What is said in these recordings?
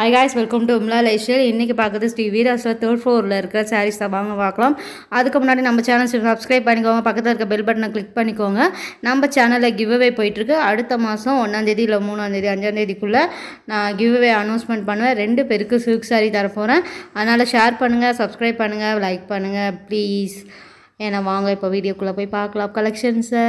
hi guys welcome to உம்லா லைஷர் இன்றைக்கி பார்க்குறது ஸ்ரீ வீராஸில் தேர்ட் ஃப்ளோரில் இருக்கிற சாரீஸ் தான் வாங்க பார்க்கலாம் அதுக்கு முன்னாடி நம்ம சேனல் சப்ஸ்கிரைப் பண்ணிக்கோங்க பக்கத்தில் இருக்க பெல் பட்டனை கிளிக் பண்ணிக்கோங்க நம்ம சேனலில் கிவ் அவே போயிட்டுருக்கு அடுத்த மாதம் ஒன்றாந்தேதி இல்லை மூணாந்தேதி அஞ்சாந்தேதிக்குள்ளே நான் கிவ் அவே அனௌன்ஸ்மெண்ட் பண்ணுவேன் ரெண்டு பேருக்கு சில்க் சாரீ தரப்போகிறேன் அதனால் ஷேர் பண்ணுங்கள் சப்ஸ்கிரைப் பண்ணுங்கள் லைக் பண்ணுங்கள் ப்ளீஸ் ஏன்னா வாங்க இப்போ வீடியோக்குள்ளே போய் பார்க்கலாம் கலெக்ஷன்ஸை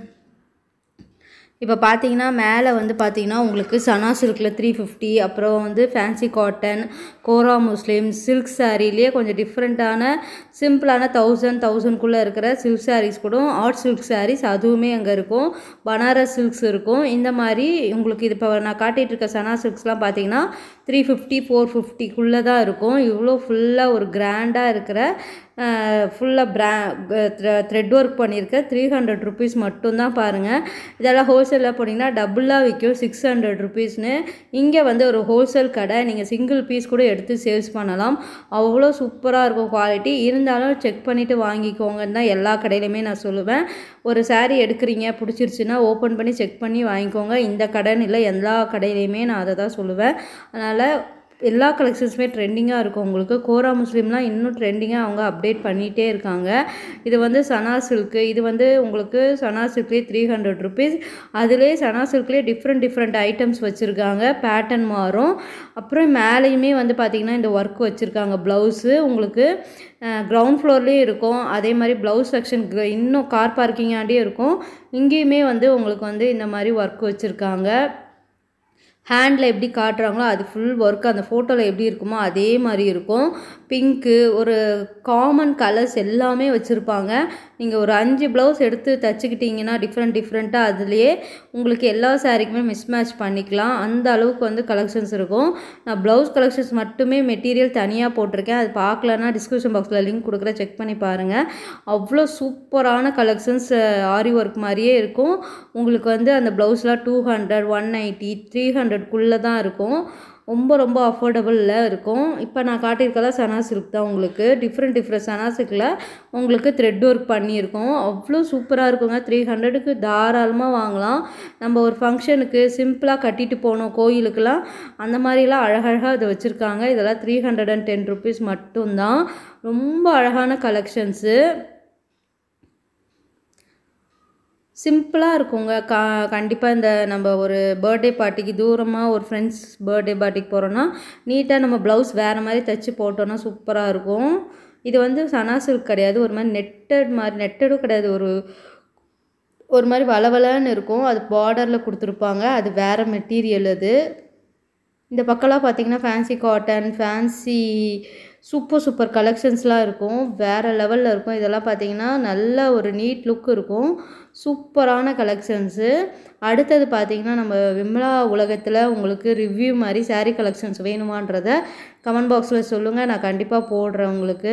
இப்போ பார்த்தீங்கன்னா மேலே வந்து பார்த்தீங்கன்னா உங்களுக்கு சனா சில்கில் த்ரீ ஃபிஃப்டி அப்புறம் வந்து ஃபேன்சி காட்டன் கோரா முஸ்லீம் சில்க் சாரீலேயே கொஞ்சம் டிஃப்ரெண்ட்டான சிம்பிளான தௌசண்ட் தௌசண்ட்குள்ளே இருக்கிற சில்க் சாரீஸ் கூட ஆர்ட் சில்க் சாரீஸ் அதுவுமே அங்கே இருக்கும் பனாரஸ் சில்க்ஸ் இருக்கும் இந்த மாதிரி உங்களுக்கு இது இப்போ நான் காட்டிகிட்டு இருக்க சனா சில்க்ஸ்லாம் பார்த்தீங்கன்னா த்ரீ ஃபிஃப்டி ஃபோர் ஃபிஃப்டிக்குள்ளே தான் இருக்கும் இவ்வளோ ஃபுல்லாக ஒரு கிராண்டாக இருக்கிற ஃபுல்லாக ப்ரா த்ரெட் ஒர்க் பண்ணியிருக்க த்ரீ ஹண்ட்ரட் ருபீஸ் மட்டும்தான் பாருங்கள் இதெல்லாம் ஹோல்சேலில் போனீங்கன்னா டபுளாக விற்கும் சிக்ஸ் ஹண்ட்ரட் ருபீஸ்னு இங்கே வந்து ஒரு ஹோல்சேல் கடை நீங்கள் சிங்கிள் பீஸ் கூட எடுத்து சேல்ஸ் பண்ணலாம் அவ்வளோ சூப்பராக இருக்கும் குவாலிட்டி இருந்தாலும் செக் பண்ணிவிட்டு வாங்கிக்கோங்கன்னு தான் எல்லா கடையிலையுமே நான் சொல்லுவேன் ஒரு சாரீ எடுக்கிறீங்க பிடிச்சிருச்சுன்னா ஓப்பன் பண்ணி செக் பண்ணி வாங்கிக்கோங்க இந்த கடைன்னு இல்லை எல்லா கடையிலையுமே நான் அதை தான் சொல்லுவேன் அதனால் எல்லா கலெக்ஷன்ஸுமே ட்ரெண்டிங்காக இருக்கும் உங்களுக்கு கோரா முஸ்லீம்லாம் இன்னும் ட்ரெண்டிங்காக அவங்க அப்டேட் பண்ணிகிட்டே இருக்காங்க இது வந்து சனா சில்க்கு இது வந்து உங்களுக்கு சனா சில்க்லேயே த்ரீ ஹண்ட்ரட் ருபீஸ் அதுலேயே சனா சில்க்லேயே டிஃப்ரெண்ட் டிஃப்ரெண்ட் ஐட்டம்ஸ் வச்சுருக்காங்க பேட்டர்ன் மாறும் அப்புறம் மேலேயுமே வந்து பார்த்திங்கன்னா இந்த ஒர்க் வச்சுருக்காங்க ப்ளவுஸு உங்களுக்கு கிரவுண்ட் ஃப்ளோர்லேயும் இருக்கும் அதே மாதிரி ப்ளவுஸ் செக்ஷன் இன்னும் கார் பார்க்கிங்காண்டே இருக்கும் இங்கேயுமே வந்து உங்களுக்கு வந்து இந்த மாதிரி ஒர்க் வச்சுருக்காங்க ஹேண்டில் எப்படி காட்டுறாங்களோ அது ஃபுல் ஒர்க் அந்த ஃபோட்டோவில் எப்படி இருக்குமோ அதே மாதிரி இருக்கும் பிங்க்கு ஒரு காமன் கலர்ஸ் எல்லாமே வச்சுருப்பாங்க நீங்கள் ஒரு அஞ்சு ப்ளவுஸ் எடுத்து தைச்சிக்கிட்டிங்கன்னா டிஃப்ரெண்ட் டிஃப்ரெண்ட்டாக அதுலேயே உங்களுக்கு எல்லா சாரீக்குமே மிஸ் மேட்ச் பண்ணிக்கலாம் அந்த அளவுக்கு வந்து கலெக்ஷன்ஸ் இருக்கும் நான் ப்ளவுஸ் கலெக்ஷன்ஸ் மட்டுமே மெட்டீரியல் தனியாக போட்டிருக்கேன் அது பார்க்கலன்னா டிஸ்கிரிப்ஷன் பாக்ஸில் லிங்க் கொடுக்குற செக் பண்ணி பாருங்கள் அவ்வளோ சூப்பரான கலெக்ஷன்ஸ் ஆரி ஒர்க் மாதிரியே இருக்கும் உங்களுக்கு வந்து அந்த ப்ளவுஸ்லாம் two hundred one ninety three ஹண்ட்ரட்குள்ளே தான் இருக்கும் ரொம்ப ரொம்ப அஃபோர்டபுளில் இருக்கும் இப்போ நான் காட்டியிருக்கல சனா சில்க் தான் உங்களுக்கு டிஃப்ரெண்ட் டிஃப்ரெண்ட் சனா சில்கில் உங்களுக்கு த்ரெட் ஒர்க் பண்ணியிருக்கோம் அவ்வளோ சூப்பராக இருக்குங்க த்ரீ ஹண்ட்ரடுக்கு தாராளமாக வாங்கலாம் நம்ம ஒரு ஃபங்க்ஷனுக்கு சிம்பிளாக கட்டிட்டு போனோம் கோயிலுக்கெலாம் அந்த மாதிரிலாம் அழகழகாக இதை வச்சுருக்காங்க இதெல்லாம் three hundred and ten rupees மட்டும்தான் ரொம்ப அழகான கலெக்ஷன்ஸு சிம்பிளாக இருக்குங்க கா கண்டிப்பாக இந்த நம்ம ஒரு பர்த்டே பார்ட்டிக்கு தூரமாக ஒரு ஃப்ரெண்ட்ஸ் பர்த்டே பார்ட்டிக்கு போகிறோன்னா நீட்டாக நம்ம ப்ளவுஸ் வேறு மாதிரி தைச்சி போட்டோன்னா சூப்பராக இருக்கும் இது வந்து சனா சில்க் கிடையாது ஒரு மாதிரி நெட்டட் மாதிரி நெட்டடும் கிடையாது ஒரு ஒரு மாதிரி வளவலன்னு இருக்கும் அது பார்டரில் கொடுத்துருப்பாங்க அது வேறு மெட்டீரியல் அது இந்த பக்கம்லாம் பார்த்தீங்கன்னா fancy cotton fancy super super கலெக்ஷன்ஸ்லாம் இருக்கும் வேறு லெவலில் இருக்கும் இதெல்லாம் பார்த்தீங்கன்னா நல்ல ஒரு நீட் லுக் இருக்கும் சூப்பரான கலெக்ஷன்ஸு அடுத்தது பார்த்தீங்கன்னா நம்ம விமலா உலகத்தில் உங்களுக்கு ரிவ்யூ மாதிரி சாரீ கலெக்ஷன்ஸ் வேணுமான்றத கமெண்ட் பாக்ஸில் சொல்லுங்கள் நான் கண்டிப்பாக போடுறேன் உங்களுக்கு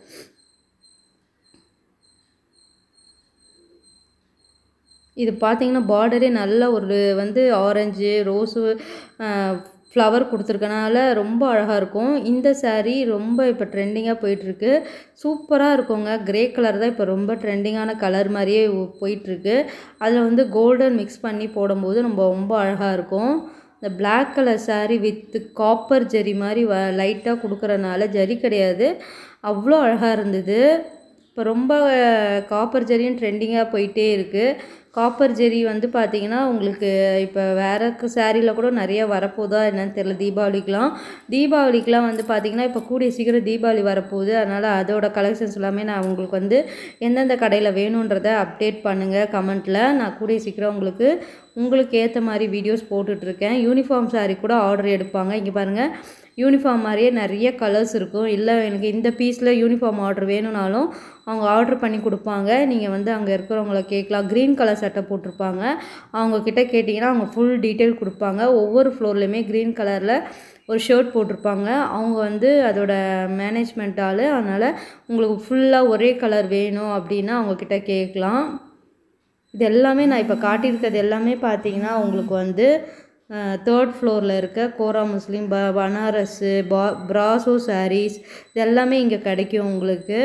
இது பார்த்தீங்கன்னா பார்டரே நல்ல ஒரு வந்து ஆரஞ்சு ரோஸு ஃப்ளவர் கொடுத்துருக்கனால ரொம்ப அழகாக இருக்கும் இந்த சாரீ ரொம்ப இப்போ ட்ரெண்டிங்காக போயிட்டுருக்கு சூப்பராக இருக்குங்க க்ரே கலர் தான் இப்போ ரொம்ப ட்ரெண்டிங்கான கலர் மாதிரியே போயிட்டுருக்கு அதில் வந்து கோல்டன் மிக்ஸ் பண்ணி போடும்போது ரொம்ப ரொம்ப அழகாக இருக்கும் இந்த black colour sari with copper zari மாதிரி வ லைட்டாக கொடுக்குறனால ஜரி கிடையாது அவ்வளோ அழகாக இருந்தது இப்போ ரொம்ப காப்பர் ஜெரியும் ட்ரெண்டிங்காக போயிட்டே இருக்குது காப்பர் ஜெரி வந்து பார்த்திங்கன்னா உங்களுக்கு இப்போ வேறு சாரியில் கூட நிறைய வரப்போதா என்னன்னு தெரியல தீபாவளிக்கெலாம் தீபாவளிக்கெலாம் வந்து பார்த்திங்கன்னா இப்போ கூடிய சீக்கிரம் தீபாவளி வரப்போகுது அதனால் அதோட கலெக்ஷன்ஸ் எல்லாமே நான் உங்களுக்கு வந்து எந்தெந்த கடையில் வேணுன்றதை அப்டேட் பண்ணுங்கள் கமெண்ட்டில் நான் கூடிய சீக்கிரம் உங்களுக்கு உங்களுக்கு ஏற்ற மாதிரி வீடியோஸ் போட்டுட்ருக்கேன் யூனிஃபார்ம் சாரீ கூட ஆர்டர் எடுப்பாங்க இங்கே பாருங்கள் யூனிஃபார்ம் மாதிரியே நிறைய கலர்ஸ் இருக்கும் இல்லை எனக்கு இந்த பீஸில் யூனிஃபார்ம் ஆர்டர் வேணும்னாலும் அவங்க ஆர்டர் பண்ணி கொடுப்பாங்க நீங்கள் வந்து அங்கே இருக்கிறவங்கள கேட்கலாம் க்ரீன் கலர் சட்டை போட்டிருப்பாங்க அவங்கக்கிட்ட கேட்டிங்கன்னா அவங்க ஃபுல் டீட்டெயில் கொடுப்பாங்க ஒவ்வொரு ஃப்ளோர்லேயுமே க்ரீன் கலரில் ஒரு ஷர்ட் போட்டிருப்பாங்க அவங்க வந்து அதோட மேனேஜ்மெண்ட் ஆள் அதனால் உங்களுக்கு ஃபுல்லாக ஒரே கலர் வேணும் அப்படின்னா அவங்கக்கிட்ட கேட்கலாம் இது எல்லாமே நான் இப்போ காட்டியிருக்கிறது எல்லாமே பார்த்தீங்கன்னா உங்களுக்கு வந்து தேர்ட் ஃப்ளோரில் இருக்க கோரா முஸ்லீம் ப பனாரஸு பா ப்ராசோ சாரீஸ் இது எல்லாமே இங்கே கிடைக்கும் உங்களுக்கு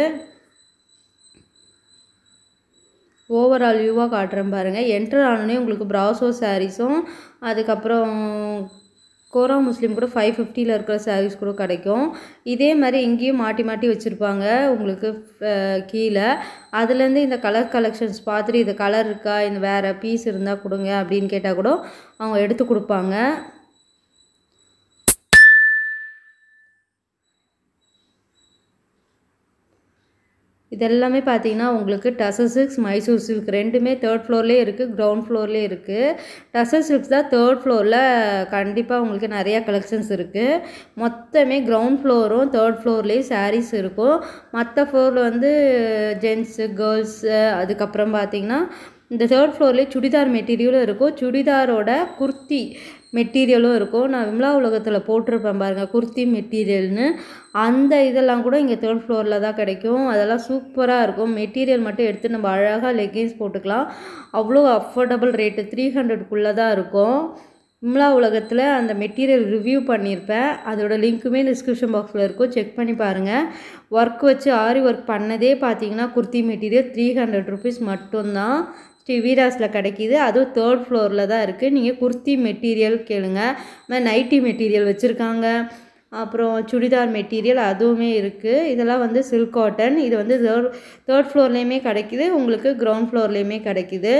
ஓவரால் வியூவாக காட்டுறேன் பாருங்கள் என்டர் ஆனோடனே உங்களுக்கு ப்ராசோ சாரீஸும் அதுக்கப்புறம் கோரா முஸ்லீம் கூட ஃபைவ் ஃபிஃப்டியில் இருக்கிற சாரீஸ் கூட கிடைக்கும் இதே மாதிரி இங்கேயும் மாட்டி மாட்டி வச்சுருப்பாங்க உங்களுக்கு அஹ், கீழே அதுலேருந்து இந்த கலர் கலெக்ஷன்ஸ் பார்த்துட்டு இது கலர் இருக்கா இந்த வேறு பீஸ் இருந்தால் கொடுங்க அப்படின்னு கேட்டால் கூட அவங்க எடுத்து கொடுப்பாங்க இதெல்லாமே பார்த்தீங்கன்னா உங்களுக்கு டசர் சில்க்ஸ் மைசூர் சில்க் ரெண்டுமே தேர்ட் ஃப்ளோர்லேயே இருக்குது கிரவுண்ட் ஃப்ளோர்லேயே இருக்குது டசர் சில்க்ஸ் தான் தேர்ட் ஃப்ளோரில் கண்டிப்பாக உங்களுக்கு நிறையா கலெக்ஷன்ஸ் இருக்குது மொத்தமே கிரவுண்ட் ஃப்ளோரும் தேர்ட் ஃப்ளோர்லேயே சாரீஸ் இருக்கும் மற்ற ஃப்ளோரில் வந்து ஜென்ஸு கேர்ள்ஸு அதுக்கப்புறம் பார்த்தீங்கன்னா இந்த தேர்ட் ஃப்ளோர்லேயே சுடிதார் மெட்டீரியலும் இருக்கும் சுடிதாரோட குர்த்தி மெட்டீரியலும் இருக்கும் நான் விம்லா உலகத்தில் போட்டிருப்பேன் பாருங்கள் குர்த்தி மெட்டீரியல்னு அந்த இதெல்லாம் கூட இங்கே தேர்ட் ஃப்ளோரில் தான் கிடைக்கும் அதெல்லாம் சூப்பராக இருக்கும் மெட்டீரியல் மட்டும் எடுத்து நம்ம அழகாக லெகின்ஸ் போட்டுக்கலாம் அவ்வளோ அஃபோர்டபுள் ரேட்டு த்ரீ ஹண்ட்ரட்குள்ளே தான் இருக்கும் விம்லா உலகத்தில் அந்த மெட்டீரியல் ரிவ்யூ பண்ணியிருப்பேன் அதோட லிங்க்குமே டிஸ்கிரிப்ஷன் பாக்ஸில் இருக்கும் செக் பண்ணி பாருங்கள் ஒர்க் வச்சு ஆரி ஒர்க் பண்ணதே பார்த்தீங்கன்னா kurti material three hundred rupees மட்டும்தான் ஸ்ரீ வீராஸில் கிடைக்கிது அதுவும் தேர்ட் ஃப்ளோரில் தான் இருக்குது நீங்கள் குர்த்தி மெட்டீரியல் கேளுங்க மாதிரி நைட்டி மெட்டீரியல் வச்சுருக்காங்க அப்புறம் சுடிதார் மெட்டீரியல் அதுவுமே இருக்குது இதெல்லாம் வந்து சில்க் காட்டன் இது வந்து தேர்ட் தேர்ட் ஃப்ளோர்லேயுமே கிடைக்கிது உங்களுக்கு கிரவுண்ட் ஃப்ளோர்லேயுமே கிடைக்கிது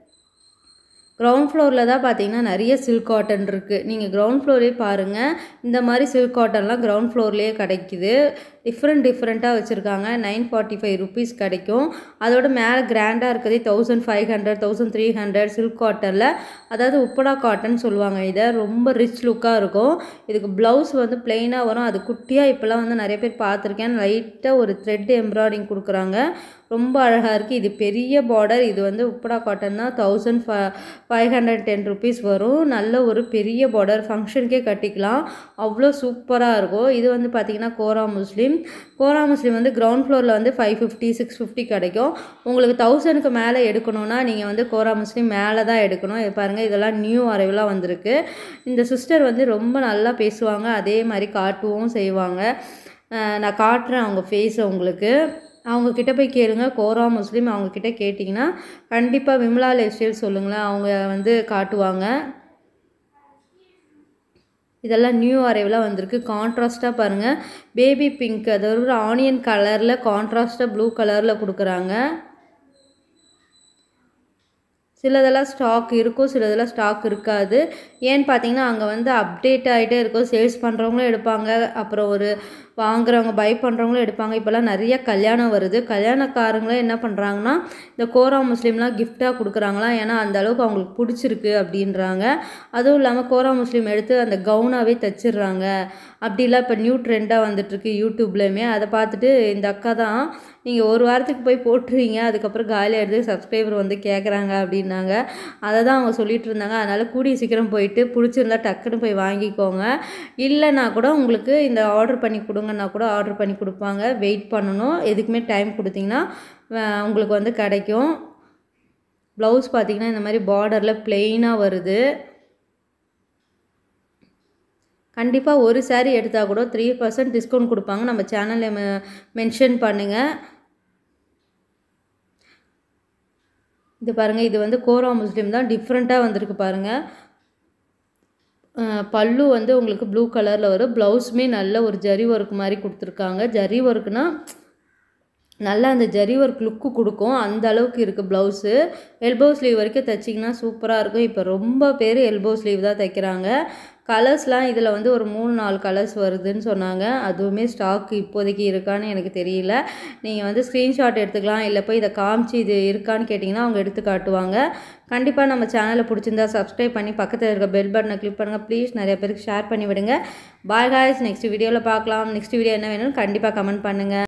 கிரவுண்ட் ஃப்ளோரில் தான் பார்த்தீங்கன்னா நிறைய சில்க் காட்டன் இருக்குது நீங்கள் கிரவுண்ட் ஃப்ளோரே பாருங்கள் இந்த மாதிரி சில்க் காட்டன்லாம் கிரவுண்ட் ஃப்ளோர்லேயே கிடைக்குது டிஃப்ரெண்ட் டிஃப்ரெண்ட்டாக வச்சுருக்காங்க நைன் ஃபார்ட்டி ஃபைவ் ருபீஸ் கிடைக்கும் அதோட மேலே கிராண்டாக இருக்கிறதே thousand five hundred thousand three hundred silk காட்டனில் அதாவது உப்படா காட்டன் சொல்லுவாங்க இதை ரொம்ப ரிச் லுக்காக இருக்கும் இதுக்கு ப்ளவுஸ் வந்து பிளெயினாக வரும் அது குட்டியாக இப்போல்லாம் வந்து நிறைய பேர் பார்த்துருக்கேன் லைட்டாக ஒரு த்ரெட் எம்ப்ராய்டிங் கொடுக்குறாங்க ரொம்ப அழகாக இருக்குது இது பெரிய பார்டர் இது வந்து உப்படா காட்டன் தான் தௌசண்ட் ஃப ஃபைவ் ஹண்ட்ரட் டென் ருபீஸ் வரும் நல்ல ஒரு பெரிய பார்டர் ஃபங்க்ஷனுக்கே கட்டிக்கலாம் அவ்வளோ சூப்பராக இருக்கும் இது வந்து பார்த்திங்கன்னா கோரா முஸ்லீம் கோரா முஸ்லீம் வந்து கிரவுண்ட் ஃப்ளோரில் வந்து ஃபைவ் ஃபிஃப்டி சிக்ஸ் ஃபிஃப்டி கிடைக்கும் உங்களுக்கு தௌசண்ட்க்கு மேலே எடுக்கணும்னா நீங்கள் வந்து கோரா முஸ்லீம் மேலே தான் எடுக்கணும் இது பாருங்கள் இதெல்லாம் நியூ அரைவலாக வந்திருக்கு இந்த சிஸ்டர் வந்து ரொம்ப நல்லா பேசுவாங்க அதே மாதிரி காட்டுவும் செய்வாங்க அஹ் நான் காட்டுறேன் அவங்க ஃபேஸை உங்களுக்கு அவங்க கிட்ட போய் கேளுங்க கோரா முஸ்லீம் அவங்க கிட்ட கேட்டிங்கன்னா கண்டிப்பாக விமலா லைஃப் ஸ்டைல் சொல்லுங்களேன் அவங்க வந்து காட்டுவாங்க இதெல்லாம் நியூ அரைவலாக வந்திருக்கு கான்ட்ராஸ்ட்டாக பாருங்கள் பேபி பிங்க் அதாவது ஒரு ஆனியன் கலரில் கான்ட்ராஸ்ட்டாக ப்ளூ கலரில் கொடுக்குறாங்க சிலதெல்லாம் ஸ்டாக் இருக்கும் சிலதெல்லாம் ஸ்டாக் இருக்காது ஏன்னு பார்த்தீங்கன்னா அங்கே வந்து அப்டேட் ஆகிட்டே இருக்கும் சேல்ஸ் பண்ணுறவங்களும் எடுப்பாங்க அப்புறம் ஒரு வாங்குறவங்க பை பண்ணுறவங்களும் எடுப்பாங்க இப்போல்லாம் நிறைய கல்யாணம் வருது கல்யாணக்காரங்களும் என்ன பண்ணுறாங்கன்னா இந்த கோரா முஸ்லீம்லாம் கிஃப்டாக கொடுக்குறாங்களாம் ஏன்னா அந்த அளவுக்கு அவங்களுக்கு பிடிச்சிருக்கு அப்படின்றாங்க அதுவும் இல்லாமல் கோரா முஸ்லீம் எடுத்து அந்த கவுனாகவே தச்சிடுறாங்க அப்படிலாம் இப்போ நியூ ட்ரெண்டாக வந்துட்டுருக்கு யூடியூப்லேயுமே அதை பார்த்துட்டு இந்த அக்கா தான் நீங்கள் ஒரு வாரத்துக்கு போய் போட்டுருவீங்க அதுக்கப்புறம் காலி ஆகிடுது சப்ஸ்கிரைபர் வந்து கேட்குறாங்க அப்படின்னாங்க அதை தான் அவங்க சொல்லிட்டு இருந்தாங்க அதனால் கூடிய சீக்கிரம் போயிட்டு பிடிச்சிருந்தா டக்குன்னு போய் வாங்கிக்கோங்க இல்லைன்னா கூட உங்களுக்கு இந்த ஆர்டர் பண்ணி கொடுங்கன்னா கூட ஆர்டர் பண்ணி கொடுப்பாங்க வெயிட் பண்ணணும் எதுக்குமே டைம் கொடுத்தீங்கன்னா அஹ் உங்களுக்கு வந்து கிடைக்கும் ப்ளவுஸ் பார்த்தீங்கன்னா இந்த மாதிரி பார்டரில் பிளெயினாக வருது கண்டிப்பாக ஒரு saree எடுத்தால் கூட த்ரீ பர்சன்ட் டிஸ்கவுண்ட் கொடுப்பாங்க நம்ம சேனலில் மென்ஷன் பண்ணுங்கள் இது பாருங்கள் இது வந்து கோரா முஸ்லீம் தான் டிஃப்ரெண்ட்டாக வந்திருக்கு பாருங்கள் அஹ் பல்லு வந்து உங்களுக்கு ப்ளூ கலரில் வரும் ப்ளவுஸுமே நல்ல ஒரு ஜரி ஒர்க் மாதிரி கொடுத்துருக்காங்க ஜரி ஒர்க்குனா நல்லா அந்த ஜரி ஒர்க் லுக்கு கொடுக்கும் அந்த அளவுக்கு இருக்குது ப்ளவுஸு எல்போ ஸ்லீவ் வரைக்கும் தைச்சிங்கன்னா சூப்பராக இருக்கும் இப்போ ரொம்ப பேர் எல்போ ஸ்லீவ் தான் தைக்கிறாங்க கலர்ஸ்லாம் இதில் வந்து ஒரு மூணு நாலு கலர்ஸ் வருதுன்னு சொன்னாங்க அதுவுமே ஸ்டாக் இப்போதைக்கு இருக்கான்னு எனக்கு தெரியல நீங்கள் வந்து ஸ்க்ரீன்ஷாட் எடுத்துக்கலாம் இல்லை போய் இதை காமிச்சு இது இருக்கான்னு கேட்டிங்கன்னா அவங்க எடுத்து காட்டுவாங்க கண்டிப்பாக நம்ம சேனலை பிடிச்சிருந்தா சப்ஸ்கிரைப் பண்ணி பக்கத்தில் இருக்க பெல் பட்டனை கிளிக் பண்ணுங்கள் ப்ளீஸ் நிறைய பேருக்கு ஷேர் பண்ணி விடுங்க பாய் காய்ஸ் நெக்ஸ்ட் வீடியோவில் பார்க்கலாம் நெக்ஸ்ட் வீடியோ என்ன வேணும்னு கண்டிப்பாக கமெண்ட் பண்ணுங்கள்